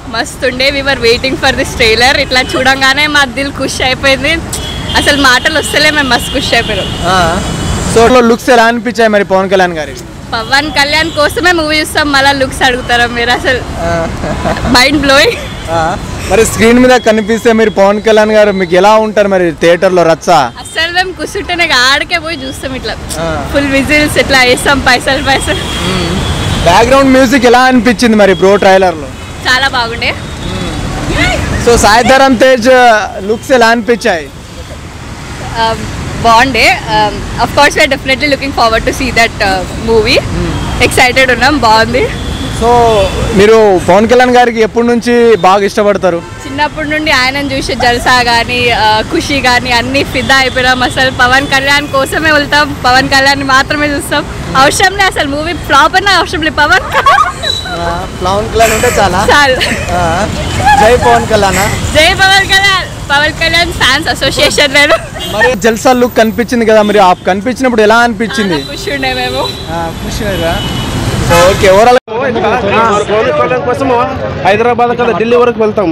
మస్తుండే we're waiting for this trailer ఇట్లా చూడంగానే మా దిల్ ఖుషి అయిపోయింది అసలు మాటలు వస్తలే మేము మస్తు ఖుషి అయిపోయాం సో లుక్స్ ఎలా అనిపించాయి మరి పవన్ కళ్యాణ్ గారి పవన్ కళ్యాణ్ కోసమే మూవీ చూస్తాం మళ్ళీ లుక్స్ అడుగుతారా మీరు అసలు మైండ్ బ్లోయింగ్ మరి స్క్రీన్ మీద కనిపిస్తే మీరు పవన్ కళ్యాణ్ గారు మీకు ఎలా ఉంటారు మరి థియేటర్ లో రచ్చ అసలు మేము కూర్చుంటేనే ఆడికే పోయి చూస్తాం ఇట్లా ఫుల్ విజిల్స్ ఇట్లా వేస్తాం పైసలు పైసలు బ్యాక్గ్రౌండ్ మ్యూజిక్ ఎలా అనిపించింది మరి బ్రో ట్రైలర్ లో చాలా బాగుండే సో సాయిధరం తేజ్ లుక్స్ ఎలా అనిపించాయి Um, బాగుండే of course we're definitely looking forward to see that movie excited ఉన్నాం బాగుంది సో మీరు పవన్ కళ్యాణ్ గారికి ఎప్పటి నుంచి బాగా ఇష్టపడతారు చిన్నప్పటి నుండి ఆయనను చూసి జల్సా కానీ ఖుషి కానీ అన్ని ఫిదా అయిపోయినాం అసలు పవన్ కళ్యాణ్ కోసమే వెళ్తాం పవన్ కళ్యాణ్ మాత్రమే చూస్తాం అవసరం లేదు అసలు మూవీ ఫ్లాప్ అన్న అవసరం లేదు పవన్ పవన్ కళ్యాణ్ ఉంటే చాలా చాలు జై పవన్ కళ్యాణ్ జై పవన్ కళ్యాణ్ పవన్ కళ్యాణ్ ఫ్యాన్స్ అసోసియేషన్ నేను మరి జల్సా లుక్ కనిపించింది కదా మరి ఆ కనిపించినప్పుడు ఎలా అనిపించింది ఖుషి ఉండే మేము so okay overall Pawan Kalyan కోసం హైదరాబాద్ కదా ఢిల్లీ వరకు వెళ్తాం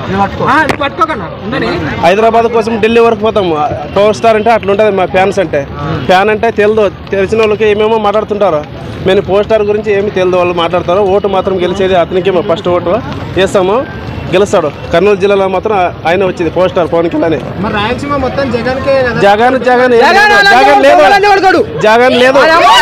హైదరాబాద్ కోసం ఢిల్లీ వరకు పోతాం పవర్ స్టార్ అంటే అట్లా ఉంటుంది మా ఫ్యాన్స్ అంటే ఫ్యాన్ అంటే తెలియదు తెలిసిన వాళ్ళకి ఏమేమో మాట్లాడుతుంటారు మేము పవర్ స్టార్ గురించి ఏమి తెలియదు వాళ్ళు మాట్లాడతారు ఓటు మాత్రం గెలిచేది అతనికి ఫస్ట్ ఓటు వేస్తాము గెలుస్తాడు కర్నూలు జిల్లాలో మాత్రం ఆయన వచ్చింది పవర్ స్టార్ పవన్ కళ్యాణ్ మరి రాయలసీమ మొత్తం జగన్కే కదా జగన్ జగన్ ఏం లేదు. జగన్ లేదు జగన్ లేదు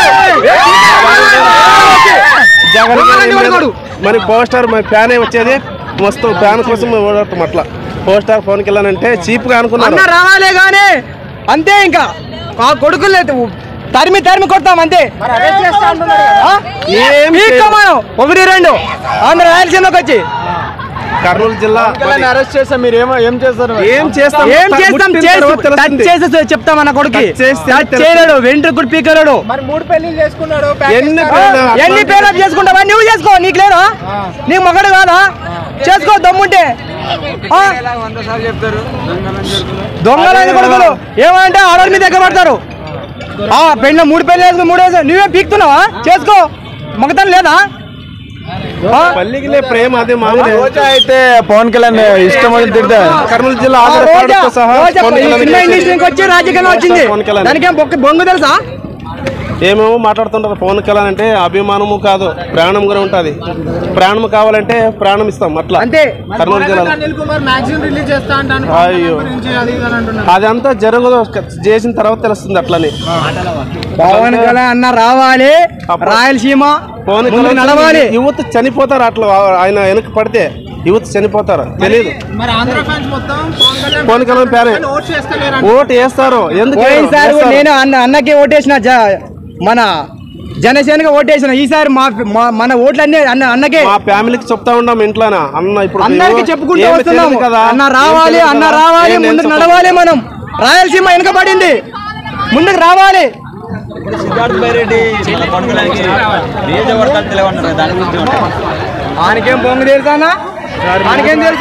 జగన్ ఏం లేదు. మరి పవర్ స్టార్ మరి ఫ్యానే వచ్చేది మస్తు ఫ్యాన్ కోసం ఓడటం అట్లా పవర్ స్టార్ పవన్ కళ్యాణ్ అంటే చీప్ గా అనుకున్నారు అన్న రావాలే గానీ అంతే ఇంకా ఆ కొడుకులు లేదు. తరిమి తరిమి కొడతాం అంతే ఆ? ఏం పీక్కు మనం ఒకటి రెండు ఆంధ్ర రాయలసీమకి వచ్చి కర్నూలు జిల్లా మరి అరెస్ట్ చేస్తే మీరు ఏమో ఏం చేస్తారు ఏం చేస్తాం ఏం చేస్తాం ముట్టిన చేసి తర్వాత టచ్ తెలుస్తుంది. చేసేసి చెప్తాం అన్న కొడుకు టచ్ చేస్తే టచ్ తెలుస్తుంది. చేయలేడు వెంట్రుకుడు పీకలేడు మరి మూడు పెళ్లిళ్ళు చేసుకున్నాడు ఎన్ని పేర్లు? ఎన్ని పేర్లు చేసుకుంటావా నువ్వు చేసుకో నీకు లేదా నీకు మగడు కాదా చేసుకో దమ్ముంటే ఆ? దొంగలని కొడుకులు ఏమంటే ఆడవాళ్ళ మీద దగ్గర పడతారు ఆ పెళ్ళ మూడు పెళ్ళి వేసుకుని మూడు వేసుకుని నువ్వే పీక్తున్నావా చేసుకో మగతనం లేదా ఆ? పల్లికిలే ప్రేమ అదే మామూలు రోజా అయితే పవన్ కళ్యాణ్ ఇష్టం వచ్చి తింటే కర్నూలు జిల్లా ఆ ఆంధ్ర రోజా పార్టీతో సహా రోజా పవన్ ఈ కళ్యాణ్ సినిమా చేసేది. ఇండస్ట్రీకి వచ్చి రాజకీయంగా వచ్చింది పవన్ కళ్యాణ్. దానికేం బొక్క బొంగు తెలుసా ఏమేమో మాట్లాడుతుంటారు పవన్ కళ్యాణ్ అంటే అభిమానము కాదు ప్రాణం కూడా ఉంటది ప్రాణం కావాలంటే ప్రాణం ఇస్తాం అట్లా అంతే కర్నూలు జిల్లాలో అనిల్ కుమార్ మ్యాగజైన్ రిలీజ్ చేస్తా అంటాను అయ్యో. గురించి అది ఇది అని అంటున్నారు అదంతా జరగదు చేసిన తర్వాత తెలుస్తుంది అట్లని పవన్ కళ్యాణ్ అన్న రావాలి రాయలసీమ పవన్ ముందుకు కళ్యాణ్ నడవాలి యువత చనిపోతారు అట్లా ఆయన వెనక్కి పడితే యువత చనిపోతారు తెలియదు మరి ఆంధ్ర ఫ్యాన్స్ మొత్తం పవన్ కళ్యాణ్ పవన్ కళ్యాణ్ పేరే ఓట్ చేస్తలేరు ఓటు వేస్తారు ఎందుకు పోయినసారి కూడా వేస్తారు? నేను అన్న అన్నకి ఓటేసిన జ- మన జనసేనకి ఓటేసిన ఈసారి మా మా- మన ఓట్లన్నీ అన్న అన్నకే మా ఫ్యామిలీకి చెప్తా ఉన్నాం ఇంట్లోనా అన్న ఇప్పుడు అందరికి ఏమో- చెప్పుకుంటూ ఏమీ వస్తున్నాము తెలియదు కదా అన్న ఏం రావాలి తెలియదు అన్న కదా? రావాలి ఏం లేదు ముందుకు చెప్పండి. నడవాలి మనం రాయలసీమ వెనుకబడింది ముందుకు రావాలి ఆయనకేం పొంగు తెలుసా ఆయనకేం తెలుసు